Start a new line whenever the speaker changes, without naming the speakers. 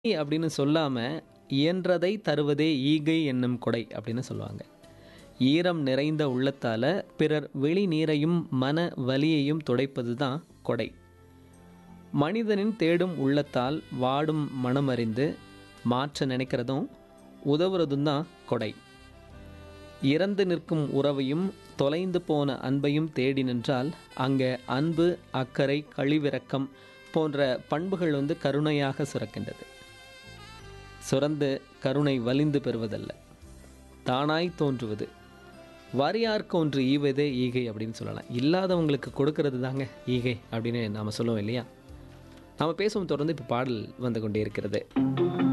அப்படின்னு சொல்லாம, இயன்றதை தருவதே ஈகை என்னும் கொடை அப்படின்னு சொல்லுவாங்க. ஈரம் நிறைந்த உள்ளத்தால பிறர் விழி நீரையும் மன வலியையும் துடைப்பது தான் கொடை. மனிதனின் தேடும் உள்ளத்தால் வாடும் மனமறிந்து மாற்ற நினைக்கிறதும் உதவுறதும் தான் கொடை. இறந்து நிற்கும் உறவையும் தொலைந்து போன அன்பையும் தேடி நின்றால் அங்கே அன்பு, அக்கறை, கழிவிரக்கம் போன்ற பண்புகள் வந்து கருணையாக சுரக்கின்றது. சுரந்து கருணை வலிந்து பெறுவதல்ல, தானாய் தோன்றுவது. வாரியார்க்கு ஒன்று ஈவதே ஈகை அப்படின்னு சொல்லலாம். இல்லாதவங்களுக்கு கொடுக்கறது தாங்க ஈகை அப்படின்னு நாம சொல்லுவோம் இல்லையா? நாம பேசுவோம் தொடர்ந்து இப்போ பாடல் வந்து கொண்டே இருக்கிறது.